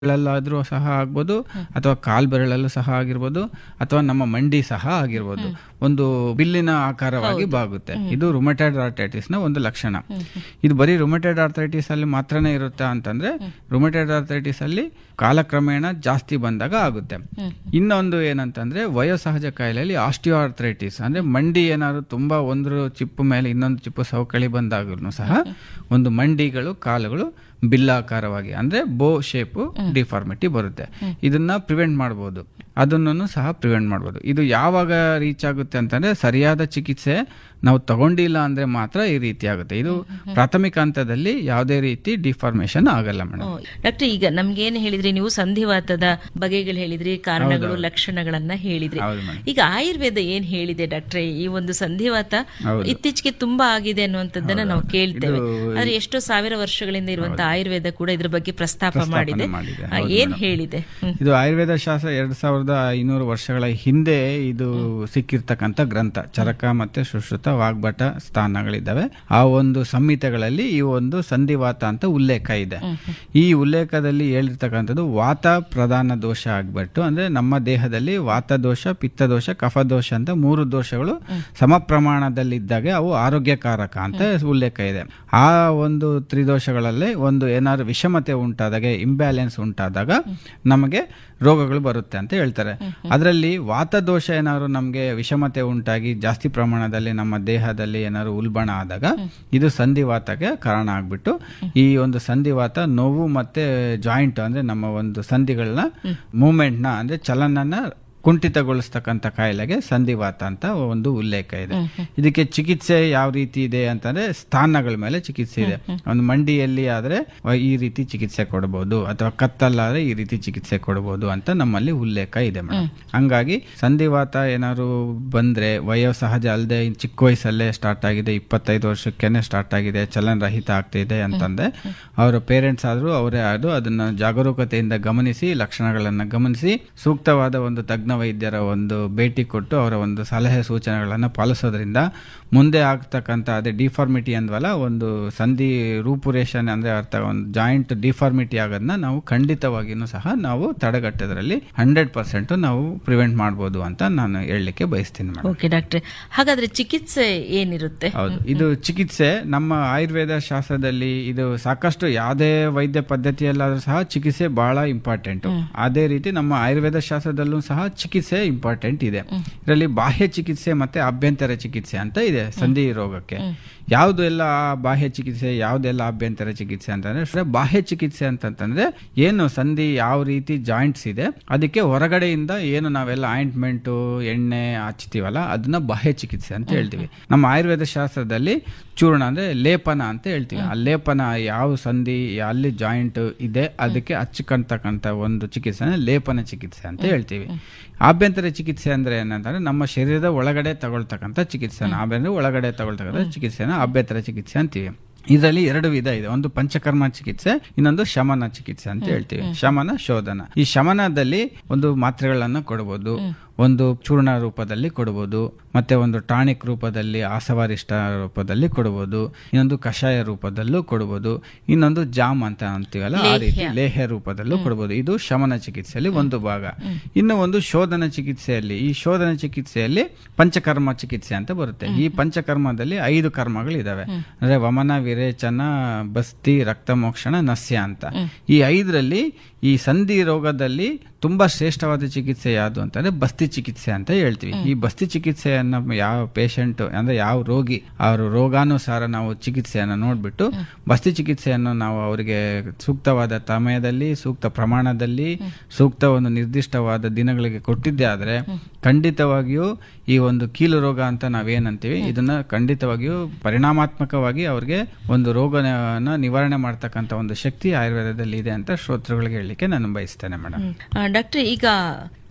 ಗಳಲ್ಲಾದ್ರೂ ಸಹ ಆಗ್ಬೋದು ಅಥವಾ ಕಾಲ್ ಬೆರಳಲ್ಲೂ ಸಹ ಆಗಿರ್ಬೋದು ಅಥವಾ ನಮ್ಮ ಮಂಡಿ ಸಹ ಆಗಿರ್ಬೋದು ಒಂದು ಬಿಲ್ಲಿನ ಆಕಾರವಾಗಿ ಬಾಗುತ್ತೆ ಇದು ರುಮಟೈಡ್ ಆರ್ಥೈಟಿಸ್ ನ ಒಂದು ಲಕ್ಷಣ ಇದು ಬರೀ ರುಮಟೈಡ್ ಆರ್ಥೈಟಿಸ್ ಅಲ್ಲಿ ಮಾತ್ರನೇ ಇರುತ್ತಾ ಅಂತಂದ್ರೆ ರುಮಟೈಡ್ ಆರ್ಥೈಟಿಸ್ ಅಲ್ಲಿ ಕಾಲಕ್ರಮೇಣ ಜಾಸ್ತಿ ಬಂದಾಗ ಆಗುತ್ತೆ ಇನ್ನೊಂದು ಏನಂತಂದ್ರೆ ವಯೋಸಹಜ ಕಾಯಿಲೆಯಲ್ಲಿ ಆಸ್ಟಿಯೋ ಆರ್ಥ್ರೈಟಿಸ್ ಅಂದ್ರೆ ಮಂಡಿ ಏನಾದ್ರು ತುಂಬಾ ಒಂದು ಚಿಪ್ಪು ಮೇಲೆ ಇನ್ನೊಂದು ಚಿಪ್ಪು ಸವಕಳಿ ಬಂದಾಗಲೂ ಸಹ ಒಂದು ಮಂಡಿಗಳು ಕಾಲುಗಳು ಬಿಲ್ಲಾಕಾರವಾಗಿ ಅಂದ್ರೆ ಬೋ ಶೇಪು ಡಿಫಾರ್ಮಿಟಿ ಬರುತ್ತೆ ಇದನ್ನ ಪ್ರಿವೆಂಟ್ ಮಾಡಬಹುದು ಅದನ್ನು ಸಹ ಪ್ರಿವೆಂಟ್ ಮಾಡಬಹುದು ಇದು ಯಾವಾಗ ರೀಚ್ ಆಗುತ್ತೆ ಅಂತಂದ್ರೆ ಸರಿಯಾದ ಚಿಕಿತ್ಸೆ ನಾವು ತಗೊಂಡಿಲ್ಲ ಅಂದ್ರೆ ಮಾತ್ರ ಈ ರೀತಿ ಆಗುತ್ತೆ ಇದು ಪ್ರಾಥಮಿಕ ಹಂತದಲ್ಲಿ ಯಾವುದೇ ರೀತಿ ಡಿಫಾರ್ಮೇಶನ್ ಆಗಲ್ಲ ಮೇಡಮ್ ಡಾಕ್ಟರ್ ಈಗ ನಮ್ಗೆ ಏನ್ ಹೇಳಿದ್ರಿ ನೀವು ಸಂಧಿವಾತದ ಬಗೆಗಳು ಹೇಳಿದ್ರಿ ಕಾರಣಗಳು ಲಕ್ಷಣಗಳನ್ನ ಹೇಳಿದ್ರಿ ಹೌದು ಮೇಡಮ್ ಈಗ ಆಯುರ್ವೇದ ಏನ್ ಹೇಳಿದೆ ಡಾಕ್ಟ್ರೆ ಈ ಒಂದು ಸಂಧಿವಾತ ಹೌದು. ಇತ್ತೀಚೆಗೆ ತುಂಬಾ ಆಗಿದೆ ಅನ್ನುವಂಥದ್ದನ್ನ ನಾವು ಕೇಳ್ತೇವೆ ಆದ್ರೆ ಎಷ್ಟೋ ಸಾವಿರ ವರ್ಷಗಳಿಂದ ಇರುವಂತಹ ಆಯುರ್ವೇದ ಕೂಡ ಇದ್ರ ಬಗ್ಗೆ ಪ್ರಸ್ತಾಪ ಮಾಡಿದೆ ಮಾಡಿದೆ. ಆ, ಏನ್ ಹೇಳಿದೆ ಹ್ಮ್. ಇದು ಆಯುರ್ವೇದ ಶಾಸ್ತ್ರ ಎರಡ್ ಸಾವಿರದ ಐನೂರು ವರ್ಷಗಳ ಹಿಂದೆ ಇದು ಸಿಕ್ಕಿರ್ತಕ್ಕಂಥ ಗ್ರಂಥ ಚರಕ ಮತ್ತೆ ಸುಶ್ರುತ ವಾಗ್ಭಟ ಸ್ಥಾನಗಳಿದ್ದಾವೆ ಆ ಒಂದು ಸಂಹಿತೆಗಳಲ್ಲಿ ಈ ಒಂದು ಸಂಧಿವಾತ ಅಂತ ಉಲ್ಲೇಖ ಇದೆ ಈ ಉಲ್ಲೇಖದಲ್ಲಿ ಹೇಳಿರ್ತಕ್ಕಂಥದ್ದು ವಾತ ಪ್ರಧಾನ ದೋಷ ಆಗ್ಬಿಟ್ಟು ಅಂದ್ರೆ ನಮ್ಮ ದೇಹದಲ್ಲಿ ವಾತ ದೋಷ ಪಿತ್ತ ದೋಷ ಕಫ ದೋಷ ಅಂತ ಮೂರು ದೋಷಗಳು ಸಮ ಪ್ರಮಾಣದಲ್ಲಿದ್ದಾಗ ಅವು ಆರೋಗ್ಯಕಾರಕ ಅಂತ ಉಲ್ಲೇಖ ಇದೆ ಆ ಒಂದು ತ್ರಿದೋಷಗಳಲ್ಲೇ ಒಂದು ಏನಾದ್ರು ವಿಷಮತೆ ಉಂಟಾದಾಗ ಇಂಬ್ಯಾಲೆನ್ಸ್ ಉಂಟಾದಾಗ ನಮಗೆ ರೋಗಗಳು ಬರುತ್ತೆ ಅಂತ ಹೇಳ್ತಾರೆ ಅದರಲ್ಲಿ ವಾತದೋಷ ಏನಾದ್ರು ನಮಗೆ ವಿಷಮತೆ ಉಂಟಾಗಿ ಜಾಸ್ತಿ ಪ್ರಮಾಣದಲ್ಲಿ ನಮ್ಮ ದೇಹದಲ್ಲಿ ಏನಾದ್ರು ಉಲ್ಬಣ ಆದಾಗ ಇದು ಸಂಧಿವಾತಕ್ಕೆ ಕಾರಣ ಆಗ್ಬಿಟ್ಟು ಈ ಒಂದು ಸಂಧಿವಾತ ನೋವು ಮತ್ತೆ ಜಾಯಿಂಟ್ ಅಂದ್ರೆ ನಮ್ಮ ಒಂದು ಸಂಧಿಗಳನ್ನ ಮೂವ್ಮೆಂಟ್ನ ಅಂದ್ರೆ ಚಲನನ ಕುಂಠಿತಗೊಳಿಸ್ತಕ್ಕಂಥ ಕಾಯಿಲೆಗೆ ಸಂಧಿವಾತ ಅಂತ ಒಂದು ಉಲ್ಲೇಖ ಇದೆ ಇದಕ್ಕೆ ಚಿಕಿತ್ಸೆ ಯಾವ ರೀತಿ ಇದೆ ಅಂತಂದ್ರೆ ಸ್ಥಾನಗಳ ಮೇಲೆ ಚಿಕಿತ್ಸೆ ಇದೆ ಒಂದು ಮಂಡಿಯಲ್ಲಿ ಆದ್ರೆ ಈ ರೀತಿ ಚಿಕಿತ್ಸೆ ಕೊಡಬಹುದು ಅಥವಾ ಕತ್ತಲ್ಲಾದ್ರೆ ಈ ರೀತಿ ಚಿಕಿತ್ಸೆ ಕೊಡಬಹುದು ಅಂತ ನಮ್ಮಲ್ಲಿ ಉಲ್ಲೇಖ ಇದೆ ಮೇಡಮ್ ಹಂಗಾಗಿ ಸಂಧಿವಾತ ಏನಾದ್ರು ಬಂದ್ರೆ ವಯೋಸಹಜ ಅಲ್ಲದೆ ಚಿಕ್ಕ ವಯಸ್ಸಲ್ಲೇ ಸ್ಟಾರ್ಟ್ ಆಗಿದೆ ಇಪ್ಪತ್ತೈದು ವರ್ಷಕ್ಕೇನೆ ಸ್ಟಾರ್ಟ್ ಆಗಿದೆ ಚಲನರಹಿತ ಆಗ್ತಿದೆ ಅಂತಂದ್ರೆ ಅವರ ಪೇರೆಂಟ್ಸ್ ಆದ್ರೂ ಅವರೇ ಆದ್ರೂ ಅದನ್ನ ಜಾಗರೂಕತೆಯಿಂದ ಗಮನಿಸಿ ಲಕ್ಷಣಗಳನ್ನ ಗಮನಿಸಿ ಸೂಕ್ತವಾದ ಒಂದು ತಜ್ಞ ವೈದ್ಯರ ಒಂದು ಭೇಟಿ ಕೊಟ್ಟು ಅವರ ಒಂದು ಸಲಹೆ ಸೂಚನೆಗಳನ್ನು ಪಾಲಿಸೋದ್ರಿಂದ ಮುಂದೆ ಆಗ್ತಕ್ಕಂಥ ಅದೇ ಡಿಫಾರ್ಮಿಟಿ ಅಂದ್ವಲ್ಲ ಒಂದು ಸಂಧಿ ರೂಪುರೇಷನ್ ಅಂದ್ರೆ ಅರ್ಥ ಒಂದು ಜಾಯಿಂಟ್ ಡಿಫಾರ್ಮಿಟಿ ಆಗೋದನ್ನ ನಾವು ಖಂಡಿತವಾಗಿಯೂ ಸಹ ನಾವು ತಡೆಗಟ್ಟೋದ್ರಲ್ಲಿ ಹಂಡ್ರೆಡ್ ಪರ್ಸೆಂಟ್ ನಾವು ಪ್ರಿವೆಂಟ್ ಮಾಡ್ಬೋದು ಅಂತ ನಾನು ಹೇಳಲಿಕ್ಕೆ ಬಯಸ್ತೀನಿ ಮೇಡಮ್ ಓಕೆ ಡಾಕ್ಟ್ರೆ ಹಾಗಾದ್ರೆ ಚಿಕಿತ್ಸೆ ಏನಿರುತ್ತೆ ಹೌದು ಇದು ಚಿಕಿತ್ಸೆ ನಮ್ಮ ಆಯುರ್ವೇದ ಶಾಸ್ತ್ರದಲ್ಲಿ ಇದು ಸಾಕಷ್ಟು ಯಾವುದೇ ವೈದ್ಯ ಪದ್ಧತಿಯಲ್ಲಾದ್ರೂ ಸಹ ಚಿಕಿತ್ಸೆ ಬಹಳ ಇಂಪಾರ್ಟೆಂಟ್ ಅದೇ ರೀತಿ ನಮ್ಮ ಆಯುರ್ವೇದ ಶಾಸ್ತ್ರದಲ್ಲೂ ಸಹ ಚಿಕಿತ್ಸೆ ಇಂಪಾರ್ಟೆಂಟ್ ಇದೆ ಇದರಲ್ಲಿ ಬಾಹ್ಯ ಚಿಕಿತ್ಸೆ ಮತ್ತೆ ಅಭ್ಯಂತರ ಚಿಕಿತ್ಸೆ ಅಂತ ಇದೆ ಸಂಧಿ ರೋಗಕ್ಕೆ ಯಾವ್ದು ಎಲ್ಲ ಬಾಹ್ಯ ಚಿಕಿತ್ಸೆ ಯಾವ್ದೆಲ್ಲ ಅಭ್ಯಂತರ ಚಿಕಿತ್ಸೆ ಅಂತಂದ್ರೆ ಸರ್, ಬಾಹ್ಯ ಚಿಕಿತ್ಸೆ ಅಂತಂತಂದ್ರೆ ಏನು ಸಂಧಿ ಯಾವ ರೀತಿ ಜಾಯಿಂಟ್ಸ್ ಇದೆ ಅದಕ್ಕೆ ಹೊರಗಡೆಯಿಂದ ಏನು ನಾವೆಲ್ಲ ಆಯಿಂಟ್ಮೆಂಟು ಎಣ್ಣೆ ಹಚ್ತೀವಲ್ಲ ಅದನ್ನ ಬಾಹ್ಯ ಚಿಕಿತ್ಸೆ ಅಂತ ಹೇಳ್ತೀವಿ ನಮ್ಮ ಆಯುರ್ವೇದ ಶಾಸ್ತ್ರದಲ್ಲಿ ಚೂರ್ಣ ಅಂದ್ರೆ ಲೇಪನ ಅಂತ ಹೇಳ್ತೀವಿ ಆ ಲೇಪನ ಯಾವ ಸಂಧಿ ಅಲ್ಲಿ ಜಾಯಿಂಟ್ ಇದೆ ಅದಕ್ಕೆ ಹಚ್ಕೊಂತಕ್ಕಂಥ ಒಂದು ಚಿಕಿತ್ಸೆನ ಲೇಪನ ಚಿಕಿತ್ಸೆ ಅಂತ ಹೇಳ್ತೀವಿ ಆಭ್ಯಂತರ ಚಿಕಿತ್ಸೆ ಅಂದ್ರೆ ಏನಂತಂದ್ರೆ ನಮ್ಮ ಶರೀರದ ಒಳಗಡೆ ತಗೊಳ್ತಕ್ಕಂಥ ಚಿಕಿತ್ಸೆನ ಆಭ್ಯಂತರ ಒಳಗಡೆ ತಗೊಳ್ತಕ್ಕಂಥ ಚಿಕಿತ್ಸೆನ ಆಭ್ಯಂತರ ಚಿಕಿತ್ಸೆ ಅಂತೀವಿ ಇದರಲ್ಲಿ ಎರಡು ವಿಧ ಇದೆ ಒಂದು ಪಂಚಕರ್ಮ ಚಿಕಿತ್ಸೆ ಇನ್ನೊಂದು ಶಮನ ಚಿಕಿತ್ಸೆ ಅಂತ ಹೇಳ್ತೀವಿ ಶಮನ ಶೋಧನ ಈ ಶಮನದಲ್ಲಿ ಒಂದು ಮಾತ್ರೆಗಳನ್ನ ಕೊಡಬಹುದು ಒಂದು ಚೂರ್ಣ ರೂಪದಲ್ಲಿ ಕೊಡಬಹುದು ಮತ್ತೆ ಒಂದು ಟಾನಿಕ್ ರೂಪದಲ್ಲಿ ಆಸವಾರಿಷ್ಟ ರೂಪದಲ್ಲಿ ಕೊಡಬಹುದು ಇನ್ನೊಂದು ಕಷಾಯ ರೂಪದಲ್ಲೂ ಕೊಡಬಹುದು ಇನ್ನೊಂದು ಜಾಮ್ ಅಂತ ಅಂತೀವಲ್ಲ ಆ ರೀತಿ ಲೇಹ್ಯ ರೂಪದಲ್ಲೂ ಕೊಡಬಹುದು ಇದು ಶಮನ ಚಿಕಿತ್ಸೆಯಲ್ಲಿ ಒಂದು ಭಾಗ ಇನ್ನು ಒಂದು ಶೋಧನ ಚಿಕಿತ್ಸೆಯಲ್ಲಿ ಈ ಶೋಧನ ಚಿಕಿತ್ಸೆಯಲ್ಲಿ ಪಂಚಕರ್ಮ ಚಿಕಿತ್ಸೆ ಅಂತ ಬರುತ್ತೆ ಈ ಪಂಚಕರ್ಮದಲ್ಲಿ ಐದು ಕರ್ಮಗಳಿದಾವೆ ಅಂದ್ರೆ ವಮನ ವಿರೇಚನ ಬಸ್ತಿ ರಕ್ತಮೋಕ್ಷಣ ನಸ್ಯ ಅಂತ ಈ ಐದರಲ್ಲಿ ಈ ಸಂಧಿ ರೋಗದಲ್ಲಿ ತುಂಬಾ ಶ್ರೇಷ್ಠವಾದ ಚಿಕಿತ್ಸೆ ಯಾವುದು ಅಂತಂದ್ರೆ ಬಸ್ತಿ ಚಿಕಿತ್ಸೆ ಅಂತ ಹೇಳ್ತೀವಿ ಈ ಬಸ್ತಿ ಚಿಕಿತ್ಸೆಯನ್ನ ಯಾವ ಪೇಷಂಟ್ ಅಂದ್ರೆ ಯಾವ ರೋಗಿ ಅವರ ರೋಗಾನುಸಾರ ನಾವು ಚಿಕಿತ್ಸೆಯನ್ನ ನೋಡ್ಬಿಟ್ಟು ಬಸ್ತಿ ಚಿಕಿತ್ಸೆಯನ್ನು ನಾವು ಅವರಿಗೆ ಸೂಕ್ತವಾದ ಸಮಯದಲ್ಲಿ ಸೂಕ್ತ ಪ್ರಮಾಣದಲ್ಲಿ ಸೂಕ್ತ ಒಂದು ನಿರ್ದಿಷ್ಟವಾದ ದಿನಗಳಿಗೆ ಕೊಟ್ಟಿದ್ದೆ ಆದ್ರೆ ಖಂಡಿತವಾಗಿಯೂ ಈ ಒಂದು ಕೀಲು ರೋಗ ಅಂತ ನಾವೇನಂತೀವಿ ಇದನ್ನ ಖಂಡಿತವಾಗಿಯೂ ಪರಿಣಾಮಾತ್ಮಕವಾಗಿ ಅವ್ರಿಗೆ ಒಂದು ರೋಗನ ನಿವಾರಣೆ ಮಾಡ್ತಕ್ಕಂಥ ಒಂದು ಶಕ್ತಿ ಆಯುರ್ವೇದದಲ್ಲಿ ಇದೆ ಅಂತ ಶ್ರೋತೃಗಳಿಗೆ ಹೇಳಲಿಕ್ಕೆ ನಾನು ಬಯಸ್ತೇನೆ ಮೇಡಮ್ ಡಾಕ್ಟ್ರೆ ಈಗ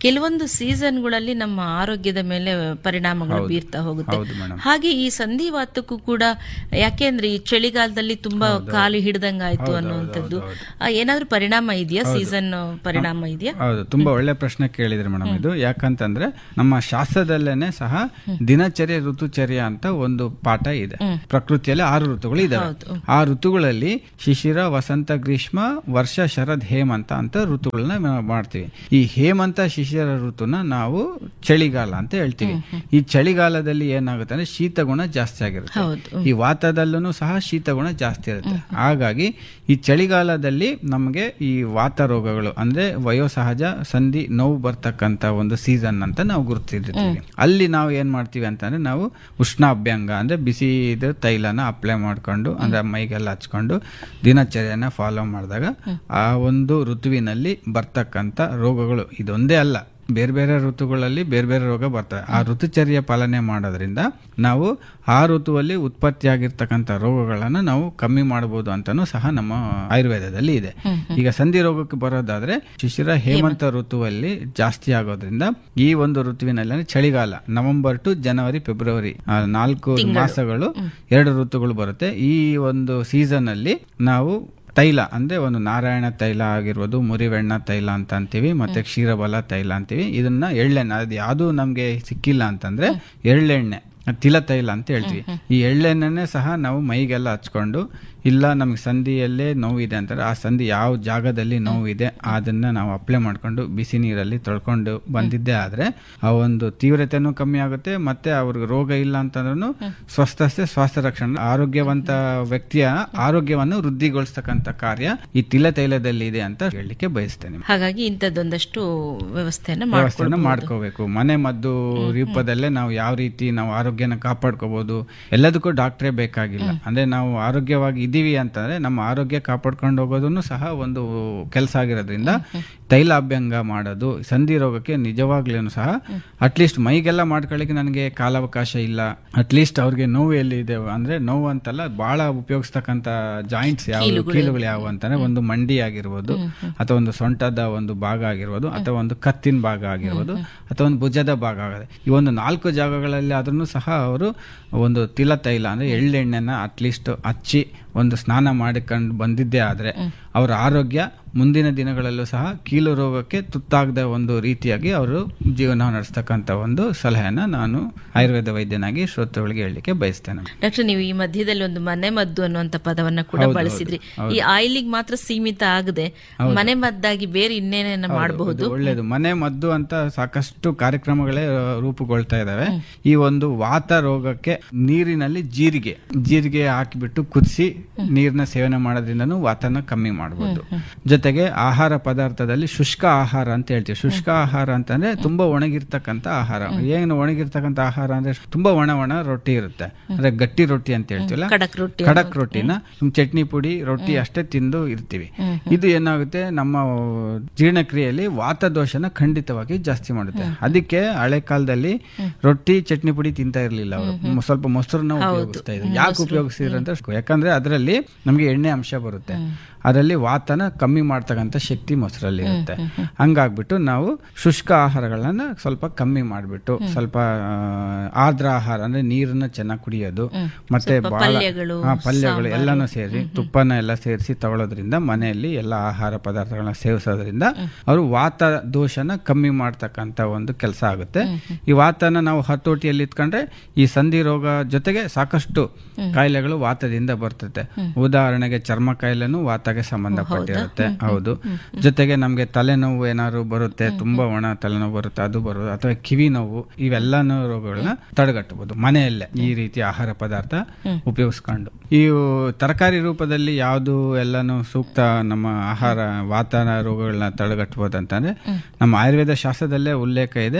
ಕೆಲವೊಂದು ಸೀಸನ್ಗಳಲ್ಲಿ ನಮ್ಮ ಆರೋಗ್ಯದ ಮೇಲೆ ಪರಿಣಾಮಗಳು ಬೀರ್ತಾ ಹೋಗುತ್ತೆ ಹೌದು ಮೇಡಮ್ ಹಾಗೆ ಈ ಸಂಧಿವಾತಕ್ಕೂ ಕೂಡ ಯಾಕೆಂದ್ರೆ ಈ ಚಳಿಗಾಲದಲ್ಲಿ ತುಂಬಾ ಕಾಲು ಹಿಡ್ದಂಗಾಯ್ತು ಅನ್ನುವಂಥದ್ದು ಆ, ಏನಾದ್ರೂ ಪರಿಣಾಮ ಇದೆಯಾ ಸೀಸನ್ ಪರಿಣಾಮ ಇದೆಯಾ ಹೌದು ತುಂಬಾ ಒಳ್ಳೆ ಪ್ರಶ್ನೆ ಕೇಳಿದ್ರಿ ಮೇಡಮ್ ಇದು ಯಾಕಂತಂದ್ರೆ ನಮ್ಮ ಶಾಸ್ತ್ರದಲ್ಲೇನೆ ಸಹ ದಿನಚರ್ಯ ಋತುಚರ್ಯ ಅಂತ ಒಂದು ಪಾಠ ಇದೆ ಪ್ರಕೃತಿಯಲ್ಲಿ ಆರು ಋತುಗಳು ಇದಾವೆ ಆ ಋತುಗಳಲ್ಲಿ ಶಿಶಿರ ವಸಂತ ಗ್ರೀಷ್ಮ ವರ್ಷ ಶರದ್ ಹೇಮಂತ ಅಂತ ಋತುಗಳನ್ನ ನಾವು ಮಾಡ್ತೀವಿ ಈ ಹೇಮಂತ ಶಿಶಿರ ಋತುನ ನಾವು ಚಳಿಗಾಲ ಅಂತ ಹೇಳ್ತೀವಿ ಈ ಚಳಿಗಾಲದಲ್ಲಿ ಏನಾಗುತ್ತೆ ಅಂದ್ರೆ ಶೀತಗುಣ ಜಾಸ್ತಿ ಆಗಿರುತ್ತೆ ಹೌದು ಈ ವಾತದಲ್ಲೂ ಸಹ ಶೀತಗುಣ ಜಾಸ್ತಿ ಇರುತ್ತೆ ಹಾಗಾಗಿ ಈ ಚಳಿಗಾಲದಲ್ಲಿ ನಮಗೆ ಈ ವಾತ ರೋಗಗಳು ಅಂದ್ರೆ ವಯೋಸಹಜ ಸಂಧಿ ನೋವು ಬರ್ತಕ್ಕಂತ ಒಂದು ಸೀಸನ್ ಅಂತ ನಾವು ಗುರುತಿರ್ತೀವಿ ಅಲ್ಲಿ ನಾವು ಏನ್ ಮಾಡ್ತೀವಿ ಅಂತಂದ್ರೆ ನಾವು ಉಷ್ಣಾಭ್ಯಂಗ ಅಂದ್ರೆ ಬಿಸಿ ಇದು ತೈಲನ ಅಪ್ಲೈ ಮಾಡ್ಕೊಂಡು ಅಂದ್ರೆ ಮೈಗೆಲ್ಲ ಹಚ್ಕೊಂಡು ದಿನಚರ್ಯನ ಫಾಲೋ ಮಾಡಿದಾಗ ಆ ಒಂದು ಋತುವಿನಲ್ಲಿ ಬರ್ತಕ್ಕಂಥ ರೋಗಗಳು ಇದೊಂದೇ ಅಲ್ಲ ಬೇರೆ ಬೇರೆ ಋತುಗಳಲ್ಲಿ ಬೇರೆ ಬೇರೆ ರೋಗ ಬರ್ತವೆ ಆ ಋತುಚರ್ಯ ಪಾಲನೆ ಮಾಡೋದ್ರಿಂದ ನಾವು ಆ ಋತುವಲ್ಲಿ ಉತ್ಪತ್ತಿಯಾಗಿರ್ತಕ್ಕಂಥ ರೋಗಗಳನ್ನು ನಾವು ಕಮ್ಮಿ ಮಾಡಬಹುದು ಅಂತಾನೂ ಸಹ ನಮ್ಮ ಆಯುರ್ವೇದದಲ್ಲಿ ಇದೆ ಈಗ ಸಂಧಿ ರೋಗಕ್ಕೆ ಬರೋದಾದ್ರೆ ಶಿಶಿರ ಹೇಮಂತ ಋತುವಲ್ಲಿ ಜಾಸ್ತಿ ಆಗೋದ್ರಿಂದ ಈ ಒಂದು ಋತುವಿನಲ್ಲಿ ಅಂದ್ರೆ ಚಳಿಗಾಲ ನವೆಂಬರ್ ಟು ಜನವರಿ ಫೆಬ್ರವರಿ ಆ ನಾಲ್ಕು ಮಾಸಗಳು ಎರಡು ಋತುಗಳು ಬರುತ್ತೆ ಈ ಒಂದು ಸೀಸನ್ ಅಲ್ಲಿ ನಾವು ತೈಲ ಅಂದ್ರೆ ಒಂದು ನಾರಾಯಣ ತೈಲ ಆಗಿರ್ಬೋದು ಮುರಿವೆಣ್ಣ ತೈಲ ಅಂತ ಅಂತೀವಿ ಮತ್ತೆ ಕ್ಷೀರಬಲ ತೈಲ ಅಂತೀವಿ ಇದನ್ನ ಎಳ್ಳೆಣ್ಣೆ ಅದು ಯಾವುದು ನಮ್ಗೆ ಸಿಕ್ಕಿಲ್ಲ ಅಂತಂದ್ರೆ ಎಳ್ಳೆಣ್ಣೆ ತಿಲ ತೈಲ ಅಂತ ಹೇಳ್ತೀವಿ ಈ ಎಳ್ಳೆಣ್ಣೆನೆ ಸಹ ನಾವು ಮೈಗೆಲ್ಲ ಹಚ್ಕೊಂಡು ಇಲ್ಲ ನಮಗೆ ಸಂಧಿಯಲ್ಲೇ ನೋವಿದೆ ಅಂತಾರೆ ಆ ಸಂಧಿ ಯಾವ ಜಾಗದಲ್ಲಿ ನೋವಿದೆ ಅದನ್ನ ನಾವು ಅಪ್ಲೈ ಮಾಡ್ಕೊಂಡು ಬಿಸಿ ನೀರಲ್ಲಿ ತೊಳ್ಕೊಂಡು ಬಂದಿದ್ದೇ ಆದ್ರೆ ಆ ಒಂದು ತೀವ್ರತೆನೂ ಕಮ್ಮಿ ಆಗುತ್ತೆ ಮತ್ತೆ ಅವ್ರಿಗೆ ರೋಗ ಇಲ್ಲ ಅಂತಂದ್ರೂ ಸ್ವಸ್ಥತೆ ಸ್ವಾಸ್ಥ್ಯ ರಕ್ಷಣೆ ಆರೋಗ್ಯವಂತ ವ್ಯಕ್ತಿಯ ಆರೋಗ್ಯವನ್ನು ವೃದ್ಧಿಗೊಳಿಸ್ತಕ್ಕಂಥ ಕಾರ್ಯ ಈ ತಿಲ ತೈಲದಲ್ಲಿ ಇದೆ ಅಂತ ಹೇಳಲಿಕ್ಕೆ ಬಯಸ್ತೇನೆ ಹಾಗಾಗಿ ಇಂಥದ್ದೊಂದಷ್ಟು ವ್ಯವಸ್ಥೆಯನ್ನ ವ್ಯವಸ್ಥೆನ ಮಾಡ್ಕೊಳ್ಬಹುದು ಮಾಡ್ಕೋಬೇಕು ಮನೆ ಮದ್ದು ರೂಪದಲ್ಲೇ ನಾವು ಯಾವ ರೀತಿ ನಾವು ಆರೋಗ್ಯನ ಕಾಪಾಡ್ಕೋಬಹುದು ಎಲ್ಲದಕ್ಕೂ ಡಾಕ್ಟ್ರೇ ಬೇಕಾಗಿಲ್ಲ ಅಂದ್ರೆ ನಾವು ಆರೋಗ್ಯವಾಗಿ ಇದೀವಿ ಅಂತಂದ್ರೆ ನಮ್ಮ ಆರೋಗ್ಯ ಕಾಪಾಡ್ಕೊಂಡು ಹೋಗೋದನ್ನು ಸಹ ಒಂದು ಕೆಲಸ ಆಗಿರೋದ್ರಿಂದ ತೈಲಾಭ್ಯಂಗ ಮಾಡೋದು ಸಂಧಿ ರೋಗಕ್ಕೆ ನಿಜವಾಗ್ಲೂ ಸಹ ಅಟ್ಲೀಸ್ಟ್ ಮೈಗೆಲ್ಲ ಮಾಡ್ಕೊಳ್ಳಿಕ್ಕೆ ನನಗೆ ಕಾಲಾವಕಾಶ ಇಲ್ಲ ಅಟ್ಲೀಸ್ಟ್ ಅವ್ರಿಗೆ ನೋವು ಎಲ್ಲಿದೆ ಅಂದ್ರೆ ನೋವು ಅಂತಲ್ಲ ಬಹಳ ಉಪಯೋಗಿಸ್ತಕ್ಕಂಥ ಜಾಯಿಂಟ್ಸ್ ಯಾವ ಕೀಲುಗಳು ಯಾವ ಅಂತಂದ್ರೆ ಒಂದು ಮಂಡಿ ಆಗಿರ್ಬೋದು ಅಥವಾ ಒಂದು ಸೊಂಟದ ಒಂದು ಭಾಗ ಆಗಿರ್ಬೋದು ಅಥವಾ ಒಂದು ಕತ್ತಿನ ಭಾಗ ಆಗಿರ್ಬೋದು ಅಥವಾ ಒಂದು ಭುಜದ ಭಾಗ ಆಗಿದೆ ಈ ಒಂದು ನಾಲ್ಕು ಜಾಗಗಳಲ್ಲಿ ಆದ್ರೂ ಸಹ ಅವರು ಒಂದು ತಿಲ ತೈಲ ಅಂದ್ರೆ ಎಳ್ಳೆಣ್ಣೆನ ಅಟ್ಲೀಸ್ಟ್ ಹಚ್ಚಿ ಒಂದು ಸ್ನಾನ ಮಾಡಿಕೊಂಡು ಬಂದಿದ್ದೇ ಆದ್ರೆ ಅವರ ಆರೋಗ್ಯ ಮುಂದಿನ ದಿನಗಳಲ್ಲೂ ಸಹ ಕೀಲು ರೋಗಕ್ಕೆ ತುತ್ತಾಗದ ಒಂದು ರೀತಿಯಾಗಿ ಅವರು ಜೀವನ ನಡೆಸ್ತಕ್ಕಂಥ ಒಂದು ಸಲಹೆನ ನಾನು ಆಯುರ್ವೇದ ವೈದ್ಯನಾಗಿ ಶ್ರೋತೃಗಳಿಗೆ ಹೇಳಲಿಕ್ಕೆ ಬಯಸ್ತೇನೆ ಡಾಕ್ಟರ್ ನೀವು ಈ ಮಧ್ಯದಲ್ಲಿ ಒಂದು ಮನೆ ಮದ್ದು ಅನ್ನುವಂತ ಪದವನ್ನ ಕೂಡ ಬಳಸಿದ್ರಿ ಈ ಆಯಿಲಿಗೆ ಮಾತ್ರ ಸೀಮಿತ ಆಗದೆ ಮನೆ ಮದ್ದಾಗಿ ಬೇರೆ ಇನ್ನೇನೇನ ಮಾಡಬಹುದು ಇದು ಒಳ್ಳೇದು ಮನೆ ಮದ್ದು ಅಂತ ಸಾಕಷ್ಟು ಕಾರ್ಯಕ್ರಮಗಳೇ ಆ, ರೂಪುಗೊಳ್ತಾ ಇದಾವೆ ಈ ಒಂದು ವಾತ ರೋಗಕ್ಕೆ ನೀರಿನಲ್ಲಿ ಜೀರಿಗೆ ಜೀರಿಗೆ ಹಾಕಿಬಿಟ್ಟು ಕುದಿಸಿ ನೀರನ್ನ ಸೇವನೆ ಮಾಡೋದ್ರಿಂದನೂ ವಾತನ ಕಮ್ಮಿ ಮಾಡಬಹುದು ಜೊತೆಗೆ ಆಹಾರ ಪದಾರ್ಥದಲ್ಲಿ ಶುಷ್ಕ ಆಹಾರ ಅಂತ ಹೇಳ್ತೀವಿ ಶುಷ್ಕ ಆಹಾರ ಅಂತಂದ್ರೆ ತುಂಬಾ ಒಣಗಿರ್ತಕ್ಕಂಥ ಆಹಾರ ಏನು ಒಣಗಿರ್ತಕ್ಕಂಥ ಆಹಾರ ಅಂದ್ರೆ ತುಂಬಾ ಒಣ ಒಣ ರೊಟ್ಟಿ ಇರುತ್ತೆ ಅಂದ್ರೆ ಗಟ್ಟಿ ರೊಟ್ಟಿ ಅಂತ ಹೇಳ್ತೀವಲ್ಲ ಕಡಕ್ ರೊಟ್ಟಿ ಖಡಕ್ ರೊಟ್ಟಿನ ಸುಮ್ ಚಟ್ನಿ ಪುಡಿ ರೊಟ್ಟಿ ಅಷ್ಟೇ ತಿಂದು ಇರ್ತೀವಿ ಇದು ಏನಾಗುತ್ತೆ ನಮ್ಮ ಜೀರ್ಣಕ್ರಿಯೆಯಲ್ಲಿ ವಾತದೋಷನ ಖಂಡಿತವಾಗಿ ಜಾಸ್ತಿ ಮಾಡುತ್ತೆ ಅದಕ್ಕೆ ಹಳೆ ಕಾಲದಲ್ಲಿ ರೊಟ್ಟಿ ಚಟ್ನಿ ಪುಡಿ ತಿಂತಾ ಇರ್ಲಿಲ್ಲ ಅವರು ಸ್ವಲ್ಪ ಮೊಸರನ್ನ ಉಪಯೋಗಿಸ್ತಾ ಇದ್ರು ಯಾಕೆ ಉಪಯೋಗಿಸಿದ್ರು ಅಂತ ಯಾಕಂದ್ರೆ ಅದರಲ್ಲಿ ನಮಗೆ ಎಣ್ಣೆ ಅಂಶ ಬರುತ್ತೆ ಅದರಲ್ಲಿ ವಾತನ ಕಮ್ಮಿ ಮಾಡ್ತಕ್ಕಂಥ ಶಕ್ತಿ ಮೊಸರಲ್ಲಿ ಇರುತ್ತೆ ಹಂಗಾಗ್ಬಿಟ್ಟು ನಾವು ಶುಷ್ಕ ಆಹಾರಗಳನ್ನ ಸ್ವಲ್ಪ ಕಮ್ಮಿ ಮಾಡಿಬಿಟ್ಟು ಸ್ವಲ್ಪ ಆ, ಆರ್ದ್ರ ಆಹಾರ ಅಂದ್ರೆ ನೀರನ್ನ ಚೆನ್ನಾಗಿ ಕುಡಿಯೋದು ಮತ್ತೆ ಬಹಳ ಪಲ್ಯಗಳು, ಹಾ, ಪಲ್ಯಗಳು ಎಲ್ಲಾನು ಸೇರಿ ತುಪ್ಪನ ಎಲ್ಲ ಸೇರಿಸಿ ತಗೊಳ್ಳೋದ್ರಿಂದ ಮನೆಯಲ್ಲಿ ಎಲ್ಲ ಆಹಾರ ಪದಾರ್ಥಗಳನ್ನ ಸೇವಿಸೋದ್ರಿಂದ ಅವರು ವಾತ ದೋಷನ ಕಮ್ಮಿ ಮಾಡ್ತಕ್ಕಂಥ ಒಂದು ಕೆಲಸ ಆಗುತ್ತೆ ಈ ವಾತನ ನಾವು ಹತೋಟಿಯಲ್ಲಿ ಇಟ್ಕೊಂಡ್ರೆ ಈ ಸಂಧಿ ರೋಗ ಜೊತೆಗೆ ಸಾಕಷ್ಟು ಕಾಯಿಲೆಗಳು ವಾತದಿಂದ ಬರ್ತದೆ ಉದಾಹರಣೆಗೆ ಚರ್ಮ ಕಾಯಿಲೆನೂ ವಾತಗೆ ಸಂಬಂಧಪಟ್ಟಿರುತ್ತೆ ಹೌದು ಜೊತೆಗೆ ನಮ್ಗೆ ತಲೆನೋವು ಏನಾದ್ರು ಬರುತ್ತೆ ತುಂಬಾ ಒಣ ತಲೆನೋವು ಬರುತ್ತೆ ಅದು ಬರೋದು ಅಥವಾ ಕಿವಿ ನೋವು ಇವೆಲ್ಲನೂ ರೋಗಗಳನ್ನ ತಡೆಗಟ್ಟಬಹುದು ಮನೆಯಲ್ಲೇ ಈ ರೀತಿ ಆಹಾರ ಪದಾರ್ಥ ಉಪಯೋಗಿಸ್ಕೊಂಡು ಈ ತರಕಾರಿ ರೂಪದಲ್ಲಿ ಯಾವುದು ಎಲ್ಲಾನು ಸೂಕ್ತ ನಮ್ಮ ಆಹಾರ ವಾತಾವರಣ ರೋಗಗಳನ್ನ ತಡೆಗಟ್ಟಬಹುದು ಅಂತಂದ್ರೆ ನಮ್ಮ ಆಯುರ್ವೇದ ಶಾಸ್ತ್ರದಲ್ಲೇ ಉಲ್ಲೇಖ ಇದೆ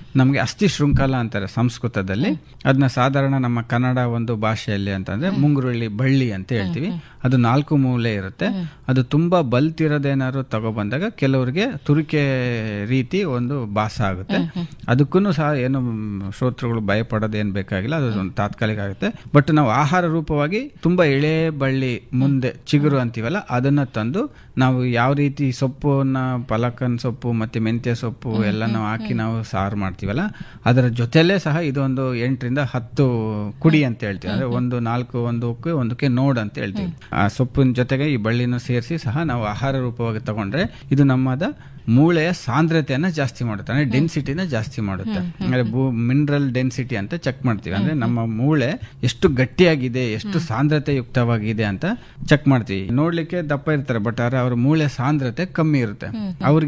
ನಮಗೆ ಅಸ್ಥಿ ಶೃಂಖಲ ಅಂತಾರೆ ಸಂಸ್ಕೃತದಲ್ಲಿ ಅದನ್ನ ಸಾಧಾರಣ ನಮ್ಮ ಕನ್ನಡ ಒಂದು ಭಾಷೆಯಲ್ಲಿ ಅಂತಂದ್ರೆ ಮುಂಗುರುಳ್ಳಿ ಬಳ್ಳಿ ಅಂತ ಹೇಳ್ತೀವಿ ಅದು ನಾಲ್ಕು ಮೂಲೆ ಇರುತ್ತೆ ಅದು ತುಂಬಾ ಬಲ್ತಿರೋದೇನಾದ್ರು ತಗೊಬಂದಾಗ ಕೆಲವರಿಗೆ ತುರಿಕೆ ರೀತಿ ಒಂದು ಭಾಸ ಆಗುತ್ತೆ ಅದಕ್ಕೂ ಸಹ ಏನು ಮ್, ಶ್ರೋತೃಗಳು ಭಯ ಪಡೋದೇನು ಬೇಕಾಗಿಲ್ಲ ಅದು ಒಂದು ತಾತ್ಕಾಲಿಕ ಆಗುತ್ತೆ ಬಟ್ ನಾವು ಆಹಾರ ರೂಪವಾಗಿ ತುಂಬಾ ಎಳೆ ಬಳ್ಳಿ ಮುಂದೆ ಚಿಗುರು ಅಂತೀವಲ್ಲ ಅದನ್ನ ತಂದು ನಾವು ಯಾವ ರೀತಿ ಸೊಪ್ಪನ್ನ ಪಲಕನ್ ಸೊಪ್ಪು ಮತ್ತೆ ಮೆಂತ್ಯ ಸೊಪ್ಪು ಎಲ್ಲ ನಾವು ಹಾಕಿ ನಾವು ಸಾರು ಮಾಡ್ತೀವಲ್ಲ ಅದರ ಜೊತೆಲೇ ಸಹ ಇದೊಂದು ಎಂಟರಿಂದ ಹತ್ತು ಕುಡಿ ಅಂತ ಹೇಳ್ತೀವಿ ಅಂದ್ರೆ ಒಂದು ನಾಲ್ಕು ಒಂದಕ್ಕೆ ಒಂದಕ್ಕೆ ನೋಡ್ ಅಂತ ಹೇಳ್ತೀವಿ ಆ ಸೊಪ್ಪಿನ ಜೊತೆಗೆ ಈ ಬಳ್ಳಿನೂ ಸೇರಿಸಿ ಸಹ ನಾವು ಆಹಾರ ರೂಪವಾಗಿ ತಗೊಂಡ್ರೆ ಇದು ನಮ್ಮದ ಮೂಳೆಯ ಸಾಂದ್ರತೆಯನ್ನ ಜಾಸ್ತಿ ಮಾಡುತ್ತೆ ಅಂದ್ರೆ ಡೆನ್ಸಿಟಿನ ಜಾಸ್ತಿ ಮಾಡುತ್ತೆ ಅಂದ್ರೆ ಮಿನರಲ್ ಡೆನ್ಸಿಟಿ ಅಂತ ಚೆಕ್ ಮಾಡ್ತೀವಿ ಅಂದ್ರೆ ನಮ್ಮ ಮೂಳೆ ಎಷ್ಟು ಗಟ್ಟಿಯಾಗಿದೆ ಎಷ್ಟು ಸಾಂದ್ರತೆ ಯುಕ್ತವಾಗಿದೆ ಅಂತ ಚೆಕ್ ಮಾಡ್ತೀವಿ ನೋಡ್ಲಿಕ್ಕೆ ದಪ್ಪ ಇರ್ತಾರೆ ಬಟ್ ಆದ್ರೆ ಅವ್ರ ಮೂಳೆ ಸಾಂದ್ರತೆ ಕಮ್ಮಿ ಇರುತ್ತೆ ಅವ್ರಿಗೆ